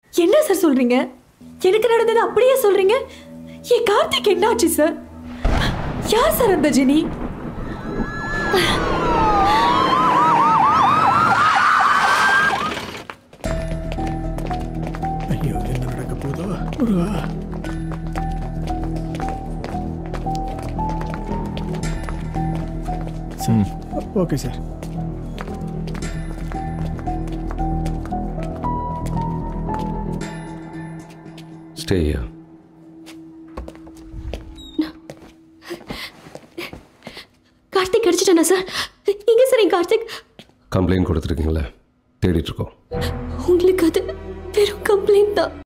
என்ன சார் சொல்றீங்க எனக்கு நடந்தது அப்படியே சொல்றீங்க என் கார்த்திக் என்னாச்சு சார் யார் சார் அந்த ஜெனி ஐயோ என்ன நடக்க போதோ முருகா sir okay sir stay here. Karthik அடிச்சிட்டானா சார் எங்க சார் என் கார்த்திக் கம்ப்ளைண்ட் கொடுத்துருக்கீங்களே தேடிட்டு இருக்கோம் உங்களுக்கு அது வெறும் கம்ப்ளைண்ட் தான்